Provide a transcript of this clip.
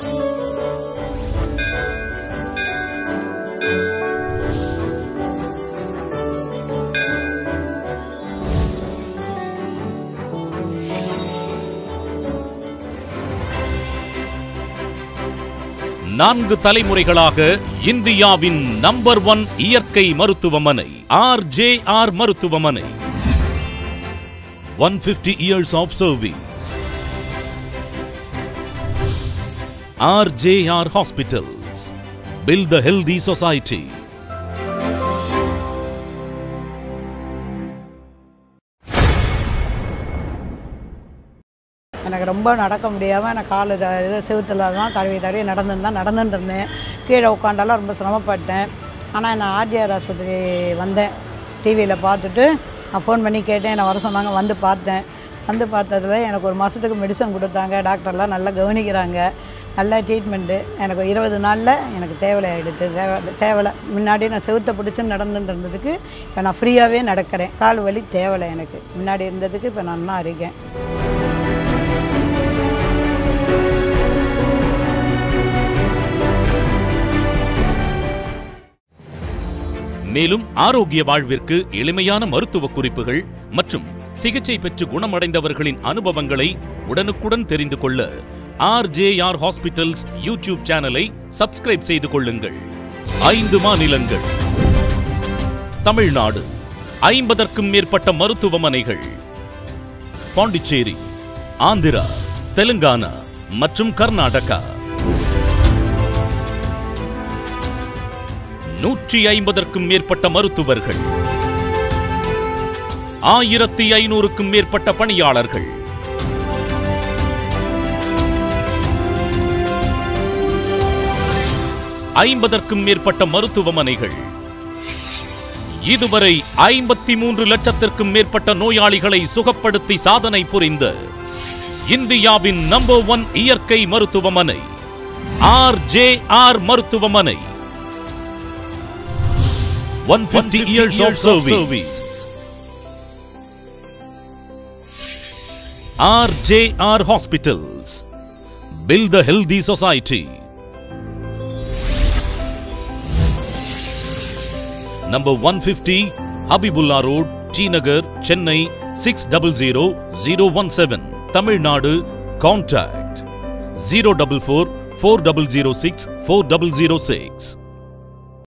நான்கு தலைமுறைகளாக இந்தியாவின் நம்பர் ஒன் இயற்கை மருத்துவமனை ஆர் ஜே ஆர் மருத்துவமனை one fifty years of service R J R hospitals build the healthy society எனக்கு ரொம்ப நடக்க முடியாமல் நான் காலு த- இது செவுத்துல தான் தடவி தடவி நடந்துன்னு தான் நடந்துட்டு இருந்தேன் கீழே உட்காந்தாலும் ரொம்ப சிரமப்பட்டேன் ஆனால் நான் ஆர்டிஆர் ஆஸ்பத்திரி வந்தேன் டிவியில் பார்த்துட்டு நான் ஃபோன் பண்ணி கேட்டேன் என்னை வர சொன்னாங்க வந்து பார்த்தேன் வந்து பார்த்ததுல எனக்கு ஒரு மாதத்துக்கு மெடிசன் கொடுத்தாங்க டாக்டர்லாம் நல்லா கவனிக்கிறாங்க நல்ல ட்ரீட்மெண்ட்டு எனக்கு இருபது நாளில் எனக்கு தேவலை ஆகிடுது தேவை தேவலை முன்னாடி நான் செவுத்தை பிடிச்சி நடந்துட்டு இருந்ததுக்கு இப்போ நான் ஃப்ரீயாகவே நடக்கிறேன் கால் வலி தேவலை எனக்கு முன்னாடி இருந்ததுக்கு இப்போ நான் நல்லா இருக்கேன் மேலும் ஆரோக்கிய வாழ்விற்கு எளிமையான மருத்துவ குறிப்புகள் மற்றும் சிகிச்சை பெற்று குணமடைந்தவர்களின் அனுபவங்களை உடனுக்குடன் தெரிந்து கொள்ள R J R hospitals YouTube சேனலை சப்ஸ்கிரைப் செய்து கொள்ளுங்கள் ஐந்து மாநிலங்கள் தமிழ்நாடு ஐம்பதற்கும் மேற்பட்ட மருத்துவமனைகள் பாண்டிச்சேரி ஆந்திரா தெலுங்கானா மற்றும் கர்நாடகா நூற்றி ஐம்பதற்கும் மேற்பட்ட மருத்துவர்கள் ஆயிரத்தி ஐநூறுக்கும் மேற்பட்ட பணியாளர்கள் ஐம்பதற்கும் மேற்பட்ட மருத்துவமனைகள் இதுவரை ஐம்பத்தி மூன்று லட்சத்திற்கும் மேற்பட்ட நோயாளிகளை சுகப்படுத்தி சாதனை புரிந்த இந்தியாவின் நம்பர் ஒன் இயற்கை மருத்துவமனை ஆர் ஜே ஆர் மருத்துவமனை 150 years of service. RJR Hospitals. Build the healthy society. Number 150 Habibullah Road, T Nagar, Chennai 600017. Tamil Nadu. Contact 044 4006 4006.